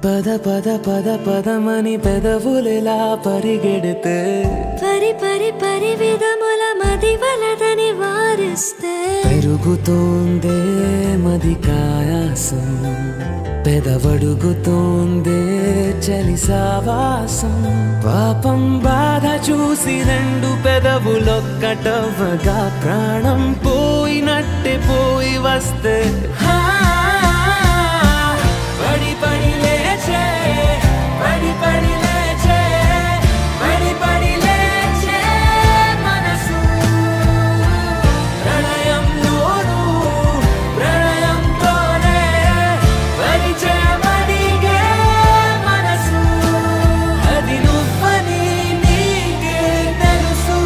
పద పద పద పదమని పెదవులెలా పరిగెడితే పరి పరి పరి విధముల మది వలదని వారిస్తే పెరుగుతోందే మది కాయాసం పెదవడుగుతోందే చలి సావాసం పాపం బాధ చూసి రెండు పెదవులొక్కటవ్వగా ప్రాణం పోయినట్టే పోయి వస్తే హా, పడి పడి లేచే పడి పడి లేచే పడి పడి లేచే మనసు ప్రణయంలోను ప్రణయంతోనే పరిచయమడిగే మనసు అది నువ్వని నీకే తెలుసు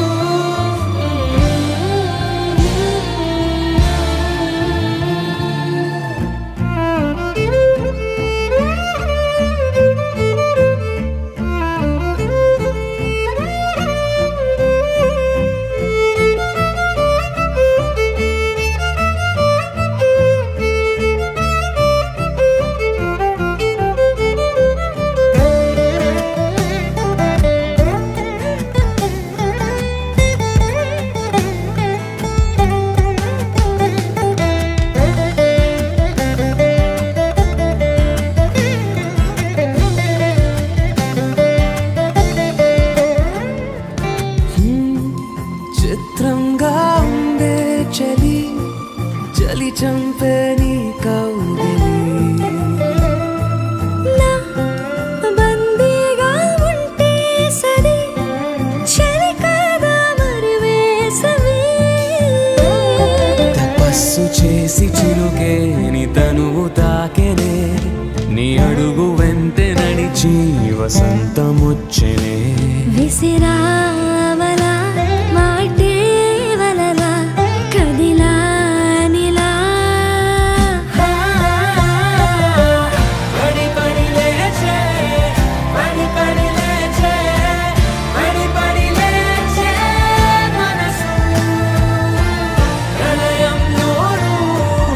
చిత్రంగా ఉండే చలి చలి చంపే నీ కౌగిలి నా బందీగా ఉంటే సరి చలి కాదా మరి వేసవి తపస్సు చేసి చిరుకేని తనువు తాకెనే నీ అడుగు వెంటే నడిచి వసంతముచ్చెనే విసిరావలా మాటే వలలా కదిలా నిలా పడి పడి లేచే పడి పడి లేచే పడి పడి లేచే మనసు ప్రళయంలోను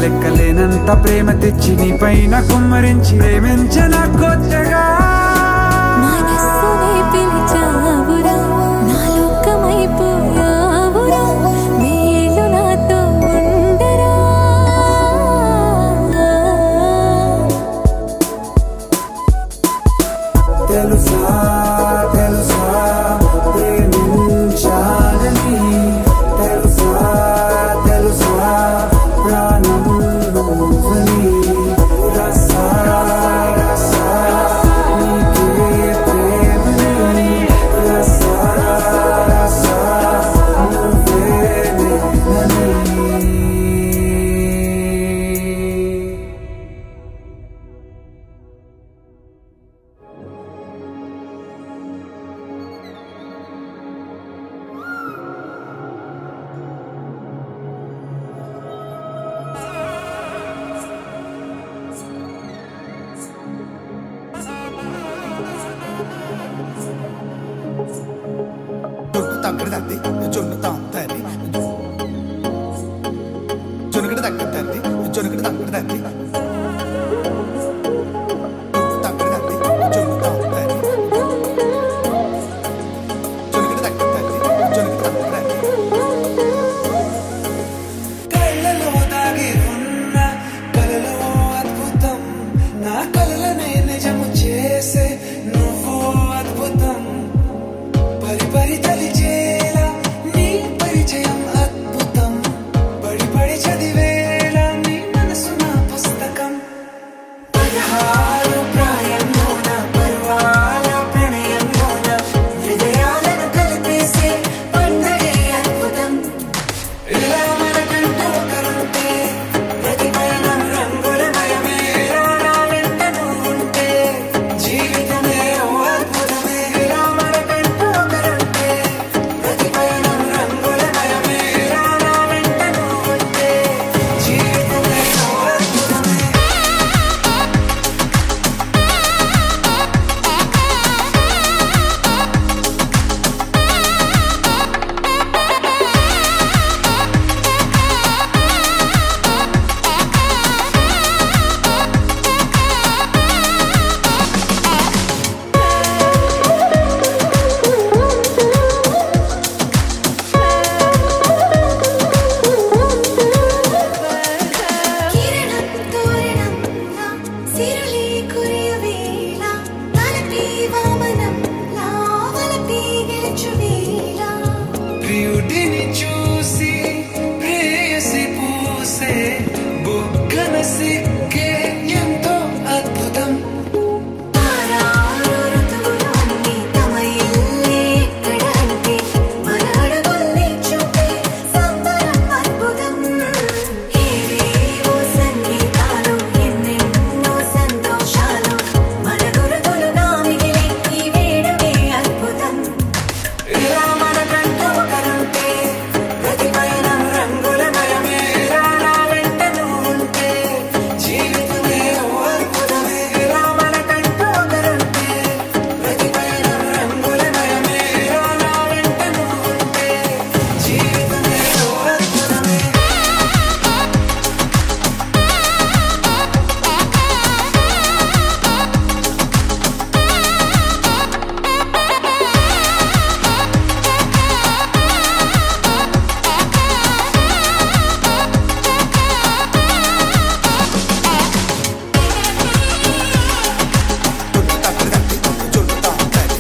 లెక్కలేనంత ప్రేమ తెచ్చి నీ పైన కుమ్మరించి ప్రేమించన కొత్తగా మనస్సునే పిలిచావురా నా లోకమైపోయావురా వేళ్ళు నాతో ఉండరా తెలుసా తెలుసా ప్రేమించాలని తెలుసా తెలుసా ప్రాణం నువ్వని రసా రసా నీకే ప్రేమని రసా రసా నువ్వే నేనని జొన్ను తగ్గడి తద్ది జొన్ను తాంతది జొనుగడి తగ్గడి తద్ది జొనుగడి తగ్గడి తద్ది జొన్ను తగ్గడి తద్ది జొన్ను తాంతది జొనుగడి తగ్గడి తద్ది జొనుగడి తగ్గడి తద్ది కళ్ళలో దాగి ఉన్న కలలో అద్భుతం నా కలలనే నిజము చేసే నువ్వు అద్భుతం పరి పరి తలిచేలా నీ పరిచయం అద్భుతం పడి పడి చదివేలా నీ మనసు నా పుస్తకం పదహారు ప్రాయంలోన పర్వాల ప్రణయంలోన హృదయాలను కలిపేసే పండగే అద్భుతం ఇలా మనకంటూ ఒకరుంటే ప్రతి పయనం రంగులమయమే నా వెంట నువ్వుంటే జీవితమే ఓ అద్భుతమే ఇలా మనకంటూ ఒకరుంటే ప్రతి పయనం రంగులమయమే నా వెంట నువ్వుంటే జీవితమే ఓ అద్భుతమే కిరణం తోరణంలా సిరులే కురియవేళ తలపి వామనంలా వలపి గెలుచువేళ ప్రియుడిని చూసి ప్రేయసి పూసే బుగ్గన సిక్కే ఎంతో అద్భుతం ఆరారు ఋతువులు అన్నీ తమ ఇల్లే ఎక్కడ అంటే మన అడుగుల్ని చూపే సంబరం అద్భుతం ఏవేవో సంగీతాలు ఎన్నెన్నో సంతోషాలు మన గురుతులుగా మిగిలే ఈ వేడుకే అద్భుతం ఇలా మనకంటూ ఒకరుంటే ప్రతి పయనం రంగులమయమే ఇలా నా వెంట నువ్వుంటే జీవితమే ఓ అద్భుతమే ఇలా మనకంటూ ఒకరుంటే ప్రతి పయనం రంగులమయమే ఇలా నా వెంట నువ్వుంటే జీవితమే ఓ అద్భుతమే జొన్ను తగ్గడి తద్ది జొన్ను తాంతది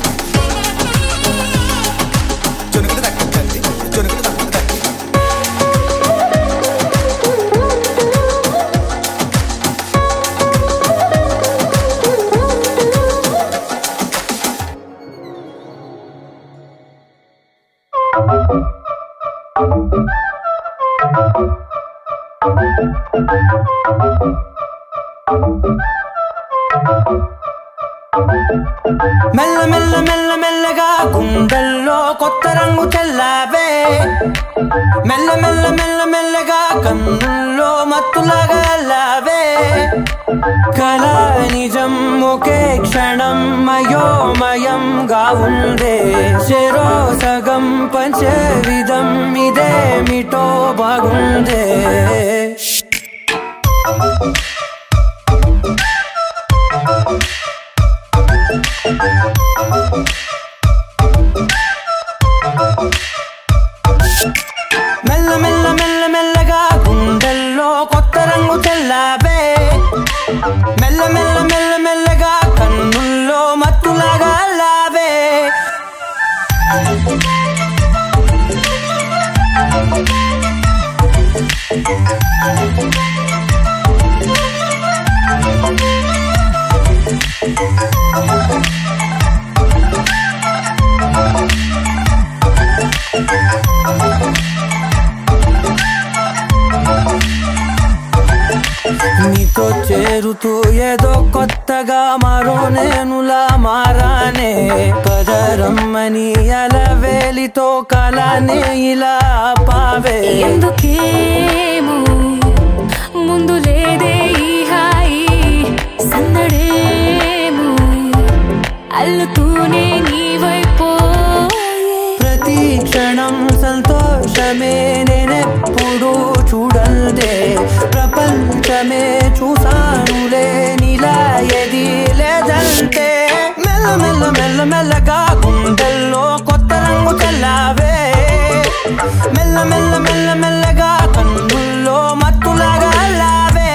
జొనుగడి తగ్గడి తద్ది జొనుగడి తగ్గడి తద్ది మెల్ల మెల్ల మెల్ల మెల్లగా గుండెల్లో కొత్త రంగు చల్లావే మెల్ల మెల్ల మెల్ల మెల్లగా కన్నుల్లో మత్తులాగా అల్లావే కళ నిజం ఒకే క్షణం మయోమయంగా ఉందే చెరో సగం పంచే విధం ఇదేమిటో బాగుందే మెల్ల మెల్ల మెల్ల మెల్లగా గుండెల్లో కొత్త రంగు తెల్లావే మెల్ల మెల్ల మెల్ల మెల్లగా కన్నుల్లో మత్తులాగా లావే నీతో చేరుతూ ఏదో కొత్తగా మరో నేనులా మారానే పదరమ్మని అలవేలితో కలానే ఇలా పావే ఎందుకేమో ముందు లేదే ఈ హాయి సందడేమో అల్లుతూనే నీ వైపు ప్రతి క్షణం సంతోషమే నేనెప్పుడు చూడల్దే ప్రపంచమే చూసానులే నీలా ఏది లేదంటే మెల్ల మెల్ల మెల్ల మెల్లగా గుండెల్లో కొత్త రంగు చల్లావే మెల్ల మెల్ల మెల్ల మెల్లగా కన్నుల్లో మత్తులాగా లావే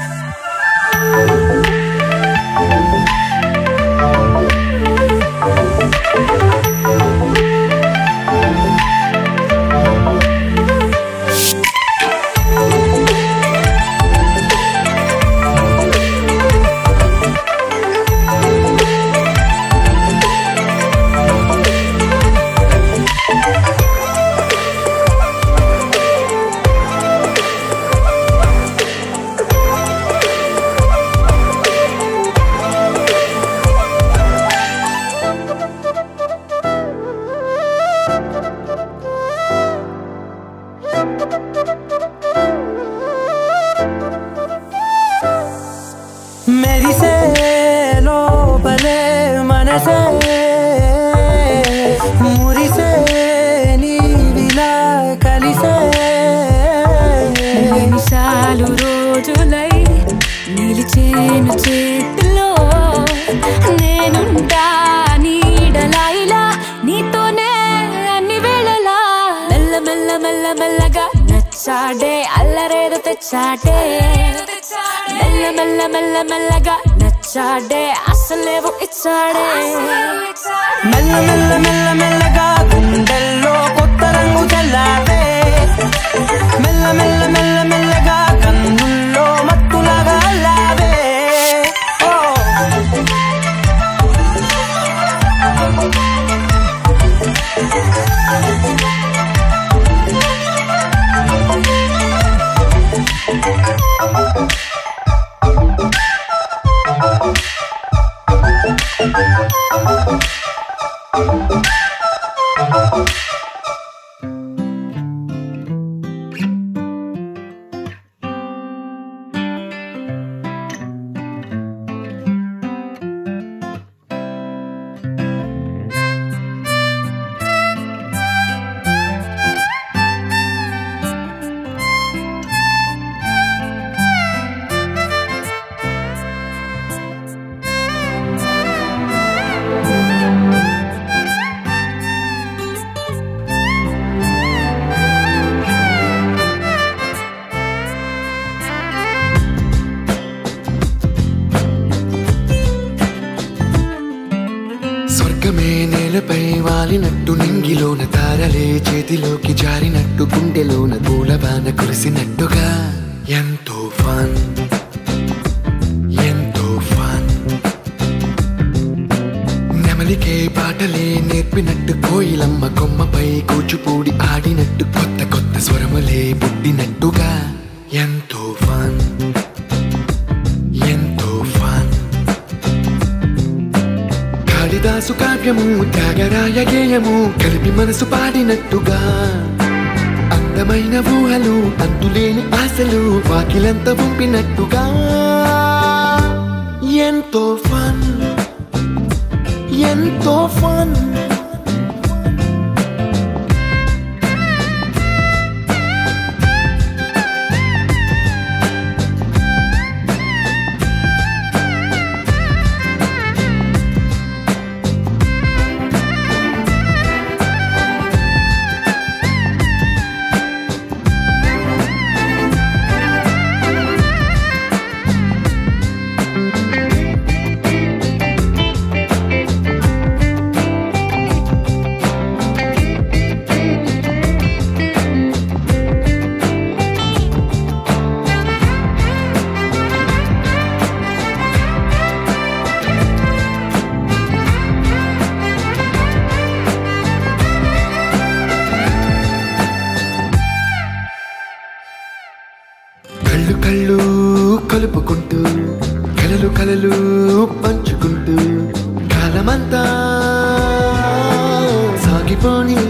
మెరిసే లోపలే మనసే మురిసే నీవిలా కలిసే నిమిషాలు రోజులై నిలిచేను చేతిలో నేనుంటా నీడలా ఇలా నీతోనే అన్ని వేళలా మెల్ల మెల్ల మెల్ల మెల్లగా నచ్చాడే అల్లరేదో తెచ్చాడే మెల్ల మెల్ల మెల్ల మెల్లగా నచ్చాడే అసలేవో ఇచ్చాడే మెల్ల మెల్ల మెల్ల మెల్లగా గుండెల్లో కొత్త రంగు చల్లావే మెల్ల మెల్ల మెల్ల మెల్లగా కన్నుల్లో మత్తులాగా లావే ఓ స్వర్గమే నేలపై వాలినట్టు నింగిలోన తారలే చేతిలోకి జారినట్టు గుండెలోన పూలవాన కురిసినట్టుగా ఎంతో ఫన్ ఎంతో ఫన్ నెమలికే పాటలే నేర్పినట్టు కోయిలమ్మ కొమ్మపై కూచిపూడి ఆడినట్టు కొత్త కొత్త స్వరములే పుట్టినట్టుగా ఎంతో ఫన్ ఎంతో ఫన్ కాళిదాసు కావ్యము త్యాగరాయ గేయము కలిపి మనసు పాడినట్టుగా అందమైన ఊహలు అంతులేని ఆశలు వాకిలంత పంపినట్టుగా ఎంతో ఫన్ ఎంతో ఫన్ కలుపుకుంటూ కలలు కలలు పంచుకుంటూ కాలమంతా సాగిపోని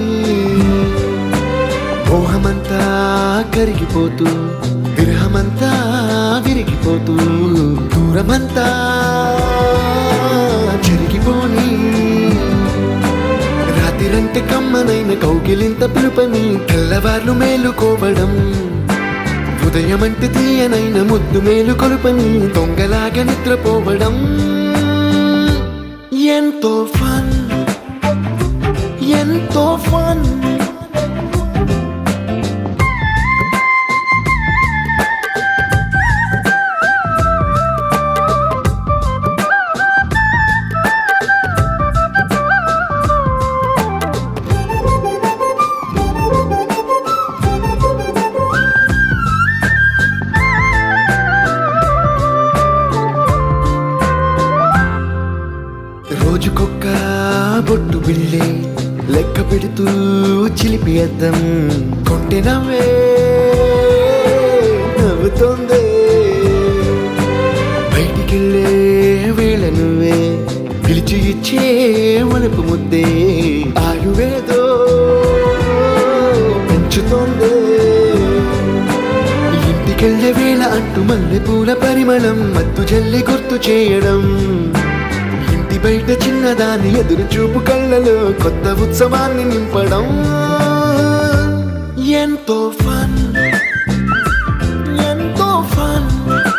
మోహమంతా కరిగిపోతూ విరహమంతా విరిగిపోతూ దూరమంతా చెరిగిపోని రాత్రిరంటే కమ్మనైన కౌగిలింత పిలుపని తెల్లవార్లు మేలుకోవడం హృదయమంటే తీయనైన ముద్దు మేలు కొలుపని దొంగలాగా నిద్రపోవడం ఎంతో ఫన్ ఎంతో ఫన్ రోజుకొక్క బొట్టు బిళ్ళే లెక్క పెడుతూ చిలిపి అద్దం కొంటె నవ్వే నవ్వుతోందే బయటికెళ్ళే వేళ నువ్వే పిలిచి ఇచ్చే వనపు ముద్దే ఆయువేదో పెంచుతోందే ఇంటికెళ్ళే వేళ అంటూ మల్లె పూల పరిమళం మత్తు జల్లి గుర్తు చేయడం ఇంటి బయట చిన్నదాని ఎదురు చూపు కళ్ళలో కొత్త ఉత్సవాన్ని నింపడం ఎంతో ఫన్ ఎంతో ఫన్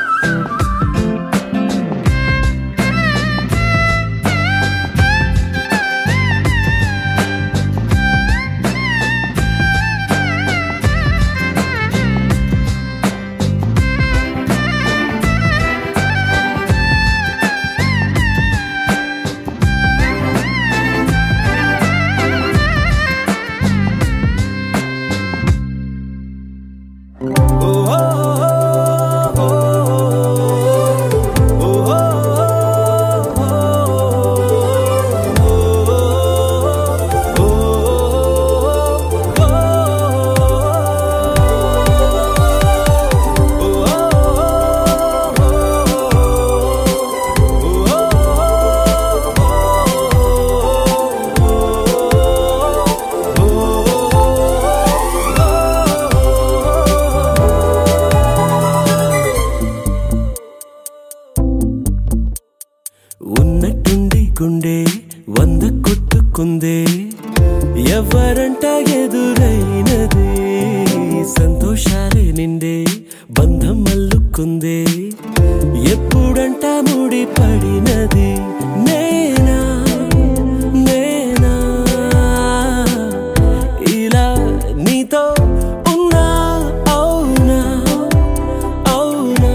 ఉన్నట్టుండి గుండె వంద కొట్టుకుందే ఎవరంట ఎదురైనది సంతోషాలే నిండే బంధం మల్లుకుందే ఎప్పుడంట ముడి పడినది నేనా నేనా ఇలా నీతో ఉన్నా అవునా అవునా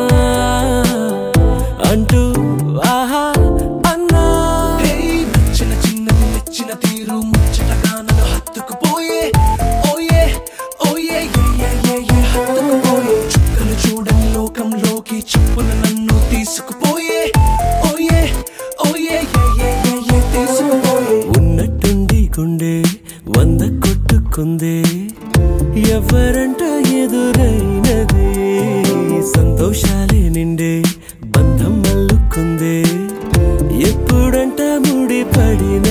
అంటూ ఆహా అన్నా నచ్చిన చిన్నది నచ్చిన తీరు ముచ్చటగా నన్ను హత్తుకుపోయే ఓయే ఓయే ఏ ఏ ఏ ఏ హత్తుకుపోయే చుక్కలు చూడని లోకంలోకి చెప్పున నన్ను తీసుకుపోయే ఓయే ఓయే ఏ ఏ ఏ ఏ తీసుకుపోయే ఉన్నట్టుండి గుండె వంద కొట్టుకుందే ఎవరంట ఎదురైనది సంతోషాలే నిండే బంధం మల్లుకుందే ఎప్పుడంట ముడి పడిన